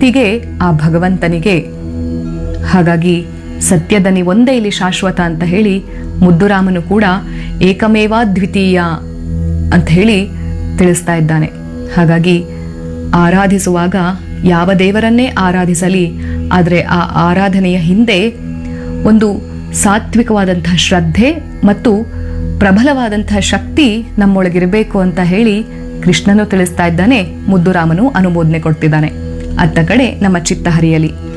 ಶಕ್ತಿಗೆ ಆ ಭಗವಂತನಿಗೆ ಹಾಗಾಗಿ ಸತ್ಯದನಿ ಒಂದೇ ಇಲ್ಲಿ ಶಾಶ್ವತ ಅಂತ ಹೇಳಿ ಮುದ್ದುರಾಮನು ಕೂಡ ಏಕಮೇವ ದ್ವಿತೀಯ ಅಂತ ಹೇಳಿ ತಿಳಿಸ್ತಾ ಇದ್ದಾನೆ ಹಾಗಾಗಿ ಆರಾಧಿಸುವಾಗ ಯಾವ ದೇವರನ್ನೇ ಆರಾಧಿಸಲಿ ಆದರೆ ಆ ಆರಾಧನೆಯ ಹಿಂದೆ ಒಂದು ಸಾತ್ವಿಕವಾದಂತಹ ಶ್ರದ್ಧೆ ಮತ್ತು ಪ್ರಬಲವಾದಂತಹ ಶಕ್ತಿ ನಮ್ಮೊಳಗಿರಬೇಕು ಅಂತ ಹೇಳಿ ಕೃಷ್ಣನು ತಿಳಿಸ್ತಾ ಇದ್ದಾನೆ ಮುದ್ದುರಾಮನು ಅನುಮೋದನೆ ಕೊಡ್ತಿದ್ದಾನೆ ಅತ್ತ ಕಡೆ ನಮ್ಮ ಚಿತ್ತ ಹರಿಯಲಿ